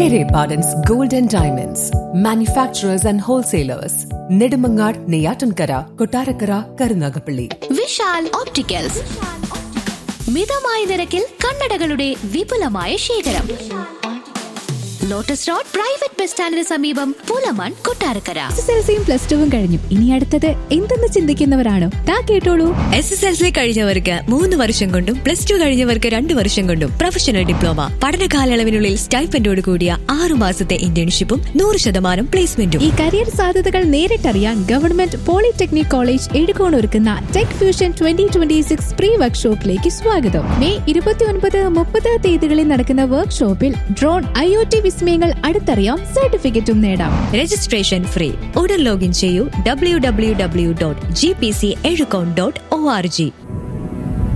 Pere Pardon's Gold and Diamonds, manufacturers and wholesalers, Nedumangad, Neyatankara, Kotarakara, Karunagapalli. Vishal opticals മിതമായ നിരക്കിൽ കണ്ണടകളുടെ വിപുലമായ ശേഖരം ലോട്ടസ് റോഡ് പ്രൈവറ്റ് ബസ് സ്റ്റാൻഡിന് സമീപം Pulamon Kottarakkara S S L സിയും പ്ലസ് ടുവും കഴിഞ്ഞു ഇനി അടുത്തത് എന്തെന്ന് ചിന്തിക്കുന്നവരാണോ താ കേട്ടോളൂ എസ് എസ് എൽ സി കഴിഞ്ഞവർക്ക് മൂന്ന് വർഷം കൊണ്ടും പ്ലസ് ടു കഴിഞ്ഞവർക്ക് രണ്ട് വർഷം കൊണ്ടും പ്രൊഫഷണൽ ഡിപ്ലോമ പഠന കാലയളവിനുള്ളിൽ സ്റ്റൈപ്പൻഡോട് കൂടിയ ആറു മാസത്തെ ഇന്റേൺഷിപ്പും നൂറ് ശതമാനം പ്ലേസ്മെന്റും ഈ കരിയർ സാധ്യതകൾ നേരിട്ടറിയാൻ ഗവൺമെന്റ് പോളിടെക്നിക് കോളേജ് എഴുകോൺ ഒരുക്കുന്ന tech fusion twenty twenty six pre വർക്ക്ഷോപ്പിലേക്ക് സ്വാഗതം മെയ് ഇരുപത്തിയൊൻപത് മുപ്പത് തീയതികളിൽ നടക്കുന്ന വർക്ക്ഷോപ്പിൽ ഡ്രോൺ ഐ ഒ ടി വിസ്മയങ്ങൾ അടുത്തറിയാം സർട്ടിഫിക്കറ്റും നേടാം രജിസ്ട്രേഷൻ ഫ്രീ ഉടൻ ലോഗിൻ ചെയ്യൂ W W W dot G P C Ezhukone dot O R G